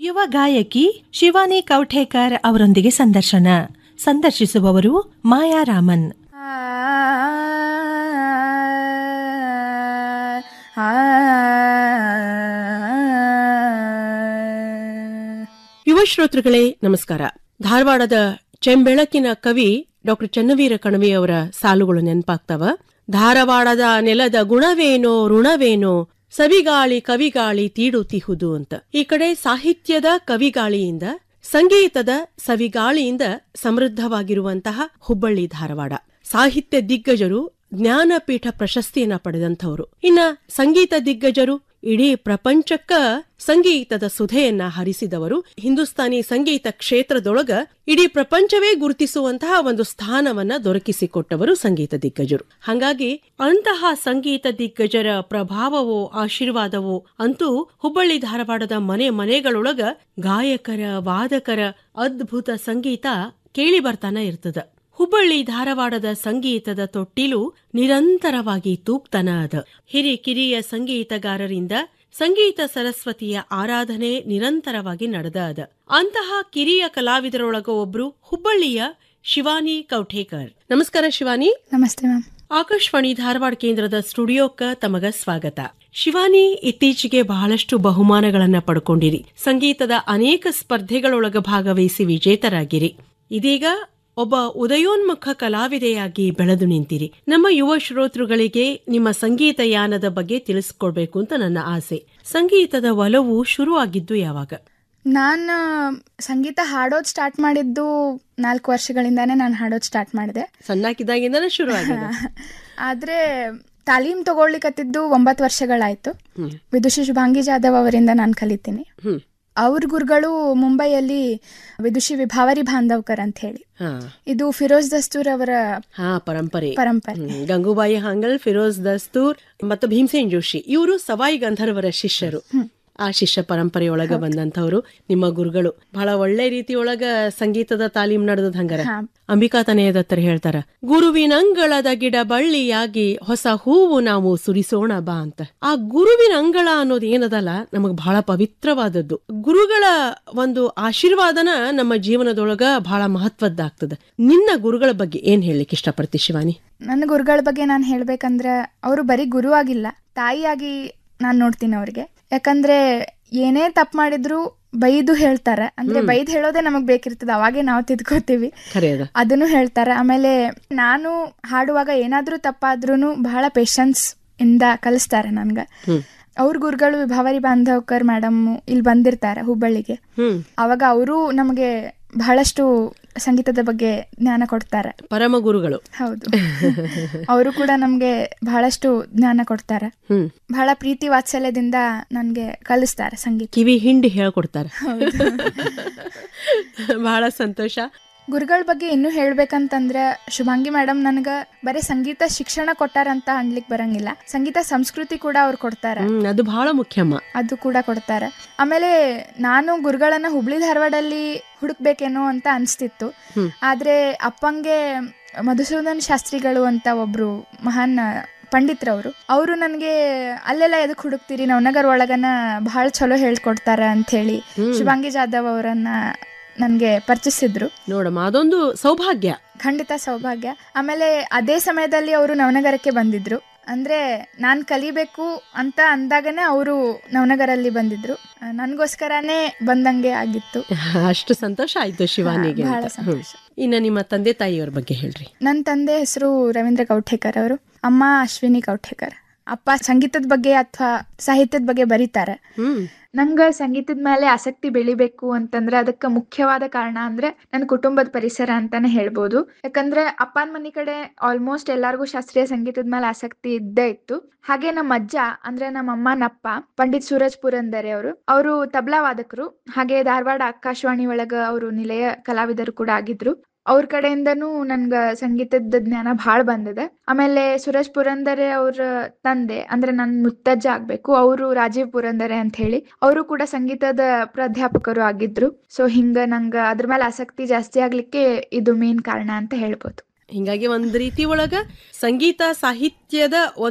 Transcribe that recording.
ಯುವ ಗಾಯಕಿ ಶಿವಾನಿ ಕೌಠೇಕರ್ ಅವರೊಂದಿಗೆ ಸಂದರ್ಶನ ಸಂದರ್ಶಿಸುವವರು ಮಾಯಾ ರಾಮನ್ ಯುವ ಶ್ರೋತೃಗಳೇ ನಮಸ್ಕಾರ ಧಾರವಾಡದ ಚೆಂಬೆಳಕಿನ ಕವಿ ಡಾಕ್ಟರ್ ಚನ್ನವೀರ ಕಣವಿ ಅವರ ಸಾಲುಗಳು ನೆನಪಾಗ್ತವ ಧಾರವಾಡದ ನೆಲದ ಗುಣವೇನೋ ಋಣವೇನೋ ಸವಿಗಾಳಿ ಕವಿಗಾಳಿ ತೀಡುತ್ತಿಹುದು ಅಂತ ಈ ಕಡೆ ಸಾಹಿತ್ಯದ ಕವಿಗಾಳಿಯಿಂದ ಸಂಗೀತದ ಸವಿಗಾಳಿಯಿಂದ ಸಮೃದ್ಧವಾಗಿರುವಂತಹ ಹುಬ್ಬಳ್ಳಿ ಧಾರವಾಡ ಸಾಹಿತ್ಯ ದಿಗ್ಗಜರು ಜ್ಞಾನಪೀಠ ಪ್ರಶಸ್ತಿಯನ್ನ ಪಡೆದಂಥವರು ಇನ್ನ ಸಂಗೀತ ದಿಗ್ಗಜರು ಇಡೀ ಪ್ರಪಂಚಕ್ಕ ಸಂಗೀತದ ಸುಧೆಯನ್ನ ಹರಿಸಿದವರು ಹಿಂದೂಸ್ತಾನಿ ಸಂಗೀತ ಕ್ಷೇತ್ರದೊಳಗ ಇಡೀ ಪ್ರಪಂಚವೇ ಗುರುತಿಸುವಂತಹ ಒಂದು ಸ್ಥಾನವನ್ನ ದೊರಕಿಸಿಕೊಟ್ಟವರು ಸಂಗೀತ ದಿಗ್ಗಜರು ಹಾಗಾಗಿ ಅಂತಹ ಸಂಗೀತ ದಿಗ್ಗಜರ ಪ್ರಭಾವವೋ ಆಶೀರ್ವಾದವೋ ಅಂತೂ ಹುಬ್ಬಳ್ಳಿ ಧಾರವಾಡದ ಮನೆ ಮನೆಗಳೊಳಗ ಗಾಯಕರ ವಾದಕರ ಅದ್ಭುತ ಸಂಗೀತ ಕೇಳಿ ಬರ್ತಾನ ಇರ್ತದ ಹುಬ್ಬಳ್ಳಿ ಧಾರವಾಡದ ಸಂಗೀತದ ತೊಟ್ಟಿಲು ನಿರಂತರವಾಗಿ ತೂಕ್ತನ ಅದ ಹಿರಿಕಿರಿಯ ಸಂಗೀತಗಾರರಿಂದ ಸಂಗೀತ ಸರಸ್ವತಿಯ ಆರಾಧನೆ ನಿರಂತರವಾಗಿ ನಡೆದ ಅದ ಅಂತಹ ಕಿರಿಯ ಕಲಾವಿದರೊಳಗ ಒಬ್ರು ಹುಬ್ಬಳ್ಳಿಯ ಶಿವಾನಿ ಕೌಠೇಕರ್ ನಮಸ್ಕಾರ ಶಿವಾನಿ ನಮಸ್ತೆ ಮ್ಯಾಮ್ ಆಕಾಶವಾಣಿ ಧಾರವಾಡ ಕೇಂದ್ರದ ಸ್ಟುಡಿಯೋಕ್ಕ ತಮಗ ಸ್ವಾಗತ ಶಿವಾನಿ ಇತ್ತೀಚೆಗೆ ಬಹಳಷ್ಟು ಬಹುಮಾನಗಳನ್ನ ಪಡ್ಕೊಂಡಿರಿ ಸಂಗೀತದ ಅನೇಕ ಸ್ಪರ್ಧೆಗಳೊಳಗ ಭಾಗವಹಿಸಿ ವಿಜೇತರಾಗಿರಿ ಇದೀಗ ಒಬ್ಬ ಉದಯೋನ್ಮುಖ ಕಲಾವಿದೆಯಾಗಿ ಬೆಳೆದು ನಿಂತಿರಿ ನಮ್ಮ ಯುವ ಶ್ರೋತೃಗಳಿಗೆ ನಿಮ್ಮ ಸಂಗೀತ ಯಾನದ ಬಗ್ಗೆ ತಿಳಿಸ್ಕೊಡ್ಬೇಕು ಅಂತ ನನ್ನ ಆಸೆ ಸಂಗೀತದ ಒಲವು ಶುರು ಆಗಿದ್ದು ಯಾವಾಗ ನಾನು ಸಂಗೀತ ಹಾಡೋದು ಸ್ಟಾರ್ಟ್ ಮಾಡಿದ್ದು ನಾಲ್ಕು ವರ್ಷಗಳಿಂದಾನೇ ನಾನು ಹಾಡೋದು ಸ್ಟಾರ್ಟ್ ಮಾಡಿದೆ ಸಣ್ಣಾಕಿದ್ದಾಗಿಂದನೇ ಶುರು ಆಗಿದೆ ಆದರೆ ತಾಲೀಮ್ ತಗೊಳ್ಲಿಕತ್ತಿದ್ದು ಒಂಬತ್ತು ವರ್ಷಗಳಾಯ್ತು ಹ್ಮ್. ವಿದುಷಿ ಶುಭಾಂಗಿ ಜಾಧವ್ ಅವರಿಂದ ನಾನು ಕಲಿತೀನಿ ಹ್ಮ್ ಅವ್ರ ಗುರುಗಳು ಮುಂಬೈಯಲ್ಲಿ ವಿದುಷಿ ವಿಭಾವರಿ ಬಾಂಧವ್ಕರ್ ಅಂತ ಹೇಳಿ ಹಾ ಇದು ಫಿರೋಜ್ ದಸ್ತೂರ್ ಅವರ ಹಾ ಪರಂಪರೆ ಪರಂಪರೆ ಹ್ಮ್. ಗಂಗೂಬಾಯಿ ಹಾಂಗಲ್ ಫಿರೋಜ್ ದಸ್ತೂರ್ ಮತ್ತು ಭೀಮಸೇನ್ ಜೋಶಿ ಇವರು ಸವಾಯಿ ಗಂಧರ್ವರ ಶಿಷ್ಯರು ಆ ಶಿಷ್ಯ ಪರಂಪರೆಯೊಳಗ ಬಂದಂತವ್ರು ನಿಮ್ಮ ಗುರುಗಳು ಬಹಳ ಒಳ್ಳೆ ರೀತಿಯೊಳಗ ಸಂಗೀತದ ತಾಲೀಮ್ ನಡೆದದ ಹಂಗಾರ ಹಾ. ಅಂಬಿಕಾ ತನೆಯದತ್ತರ ಹೇಳ್ತಾರ ಗುರುವಿನಂಗಳದ ಗಿಡ ಬಳ್ಳಿಯಾಗಿ ಹೊಸ ಹೂವು ನಾವು ಸುರಿಸೋಣ ಬಾ ಅಂತ ಆ ಗುರುವಿನ ಅಂಗಳ ಅನ್ನೋದು ಏನದಲ್ಲ ನಮಗ್ ಬಹಳ ಪವಿತ್ರವಾದದ್ದು ಗುರುಗಳ ಒಂದು ಆಶೀರ್ವಾದನ ನಮ್ಮ ಜೀವನದೊಳಗ ಬಹಳ ಮಹತ್ವದ್ದಾಗ್ತದ ನಿನ್ನ ಗುರುಗಳ ಬಗ್ಗೆ ಏನ್ ಹೇಳಲಿಕ್ಕೆ ಇಷ್ಟಪಡ್ತಿ ಶಿವಾನಿ ನನ್ನ ಗುರುಗಳ ಬಗ್ಗೆ ನಾನು ಹೇಳ್ಬೇಕಂದ್ರೆ ಅವರು ಬರೀ ಗುರು ಆಗಿಲ್ಲ ತಾಯಿಯಾಗಿ ನಾನು ನೋಡ್ತೀನಿ ಅವ್ರಿಗೆ ಯಾಕಂದ್ರೆ ಏನೇ ತಪ್ಪು ಮಾಡಿದ್ರು ಬೈದು ಹೇಳ್ತಾರೆ ಅಂದ್ರೆ ಬೈದ್ ಹೇಳೋದೇ ನಮಗ್ ಬೇಕಿರ್ತದೆ ಅವಾಗೆ ನಾವು ತಿದ್ಕೋತೀವಿ ಖರೆ ಅದ ಅದನ್ನು ಹೇಳ್ತಾರೆ ಆಮೇಲೆ ನಾನು ಹಾಡುವಾಗ ಏನಾದ್ರೂ ತಪ್ಪಾದ್ರೂ ಬಹಳ ಪೇಶನ್ಸ್ ಇಂದ ಕಲಿಸ್ತಾರೆ ನನ್ಗೆ ಹ್ಮ್ ಅವ್ರ ಗುರುಗಳು ವಿಭಾವರಿ ಬಾಂಧವ್ಕರ್ ಮೇಡಮ್ ಇಲ್ಲಿ ಬಂದಿರ್ತಾರೆ ಹುಬ್ಬಳ್ಳಿಗೆ ಹ್ಮ್ ಅವಾಗ ಅವರು ನಮಗೆ ಬಹಳಷ್ಟು ಸಂಗೀತದ ಬಗ್ಗೆ ಜ್ಞಾನ ಕೊಡ್ತಾರೆ ಪರಮ ಗುರುಗಳು ಹೌದು ಅವರು ಕೂಡ ನಮ್ಗೆ ಬಹಳಷ್ಟು ಜ್ಞಾನ ಕೊಡ್ತಾರೆ ಹ್ಮ್ ಬಹಳ ಪ್ರೀತಿ ವಾತ್ಸಲ್ಯದಿಂದ ನನ್ಗೆ ಕಲಿಸ್ತಾರೆ ಸಂಗೀತ ಕಿವಿ ಹಿಂಡಿ ಹೇಳ್ಕೊಡ್ತಾರೆ ಬಹಳ ಸಂತೋಷ ಗುರುಗಳ ಬಗ್ಗೆ ಇನ್ನೂ ಹೇಳ್ಬೇಕಂತಂದ್ರೆ ಶುಭಾಂಗಿ ಮೇಡಮ್ ನನಗೆ ಬರೀ ಸಂಗೀತ ಶಿಕ್ಷಣ ಕೊಟ್ಟಾರಂತ ಅನ್ಲಿಕ್ ಬರಂಗಿಲ್ಲ ಸಂಗೀತ ಸಂಸ್ಕೃತಿ ಕೂಡ ಅವ್ರು ಕೊಡ್ತಾರೆ ಹ್ಮ್ ಅದು ಬಹಳ ಮುಖ್ಯಮ್ಮ ಅದು ಕೂಡ ಕೊಡ್ತಾರೆ ಆಮೇಲೆ ನಾನು ಗುರುಗಳನ್ನ ಹುಬ್ಳಿ ಧಾರವಾಡಲ್ಲಿ ಹುಡುಕ್ಬೇಕೇನೋ ಅಂತ ಅನಿಸ್ತಿತ್ತು ಹ್ಮ್. ಆದ್ರೆ ಅಪ್ಪಂಗೆ ಮಧುಸೂದನ್ ಶಾಸ್ತ್ರಿಗಳು ಅಂತ ಒಬ್ರು ಮಹಾನ್ ಪಂಡಿತ್ರವರು ಅವರು ನನಗೆ ಅಲ್ಲೆಲ್ಲ ಎದಕ್ಕೆ ಹುಡುಕ್ತೀರಿ ನವನಗರ್ ಒಳಗನ ಬಹಳ ಚಲೋ ಹೇಳ್ಕೊಡ್ತಾರ ಅಂತ ಹೇಳಿ ಹ್ಮ್. ಶಿವಾಂಗಿ ಜಾಧವ್ ಅವರನ್ನ ನನಗೆ ಪರಿಚಯಿಸಿದ್ರು ನೋಡಮ್ಮ ಅದೊಂದು ಸೌಭಾಗ್ಯ ಖಂಡಿತ ಸೌಭಾಗ್ಯ ಆಮೇಲೆ ಅದೇ ಸಮಯದಲ್ಲಿ ಅವರು ನವನಗರಕ್ಕೆ ಬಂದಿದ್ರು ಅಂದ್ರೆ ನಾನು ಕಲಿಬೇಕು ಅಂತ ಅಂದಾಗನೇ ಅವರು ನವನಗರಲ್ಲಿ ಬಂದಿದ್ರು ಆ, ನನ್ಗೋಸ್ಕರನೇ ಬಂದಂಗೆ ಆಗಿತ್ತು ಅಷ್ಟು ಸಂತೋಷ ಆಯ್ತು ಶಿವಾನಿಗೆ ಬಹಳ ಅಂತ. ಹ್ಮ್. ಸಂತೋಷ ಇನ್ನ ನಿಮ್ಮ ತಂದೆ ತಾಯಿಯವ್ರ ಬಗ್ಗೆ ಹೇಳ್ರಿ ನನ್ನ ತಂದೆ ಹೆಸರು ರವೀಂದ್ರ ಕೌಠೇಕರ್ ಅವರು ಅಮ್ಮ ಅಶ್ವಿನಿ ಕೌಠೇಕರ್ ಅಪ್ಪ ಸಂಗೀತದ ಬಗ್ಗೆ ಅಥವಾ ಸಾಹಿತ್ಯದ ಬಗ್ಗೆ ಬರೀತಾರೆ ಹ್ಮ್ ನಂಗೆ ಸಂಗೀತದ ಮೇಲೆ ಆಸಕ್ತಿ ಬೆಳಿಬೇಕು ಅಂತಂದ್ರೆ ಅದಕ್ಕೆ ಮುಖ್ಯವಾದ ಕಾರಣ ಅಂದ್ರೆ ನನ್ನ ಕುಟುಂಬದ ಪರಿಸರ ಅಂತಾನೆ ಹೇಳ್ಬೋದು ಯಾಕಂದ್ರೆ ಅಪ್ಪನ ಮನೆ ಕಡೆ ಆಲ್ಮೋಸ್ಟ್ ಎಲ್ಲಾರ್ಗೂ ಶಾಸ್ತ್ರೀಯ ಸಂಗೀತದ ಮೇಲೆ ಆಸಕ್ತಿ ಇದ್ದೇ ಇತ್ತು ಹಾಗೆ ನಮ್ಮ ಅಜ್ಜ ಅಂದ್ರೆ ನಮ್ಮ ಅಮ್ಮನಪ್ಪ ಪಂಡಿತ್ ಸೂರಜ್ ಪುರಂದರೆ ಅವರು ಅವರು ತಬ್ಲಾ ವಾದಕರು ಹಾಗೆ ಧಾರವಾಡ ಆಕಾಶವಾಣಿ ಒಳಗ ಅವರು ನಿಲಯ ಕಲಾವಿದರು ಕೂಡ ಆಗಿದ್ರು ಅವ್ರ ಕಡೆಯಿಂದನೂ ನನ್ಗ ಸಂಗೀತದ ಜ್ಞಾನ ಭಾಳ ಬಂದಿದೆ ಆಮೇಲೆ ಸುರೇಶ್ ಪುರಂದರೆ ಅವ್ರ ತಂದೆ ಅಂದ್ರೆ ನನ್ ಮುತ್ತಜ್ಜ ಆಗ್ಬೇಕು ಅವರು ರಾಜೀವ್ ಪುರಂದರೆ ಅಂತ ಹೇಳಿ ಅವರು ಕೂಡ ಸಂಗೀತದ ಪ್ರಾಧ್ಯಾಪಕರು ಆಗಿದ್ರು ಸೊ ಹಿಂಗ ನಂಗ ಅದ್ರ ಮೇಲೆ ಆಸಕ್ತಿ ಜಾಸ್ತಿ ಆಗ್ಲಿಕ್ಕೆ ಇದು ಮೇನ್ ಕಾರಣ ಅಂತ ಹೇಳ್ಬೋದು ಹಿಂಗಾಗಿ ಒಂದ್ ರೀತಿ ಒಳಗ ಸಂಗೀತ ಸಾಹಿತ್ಯದ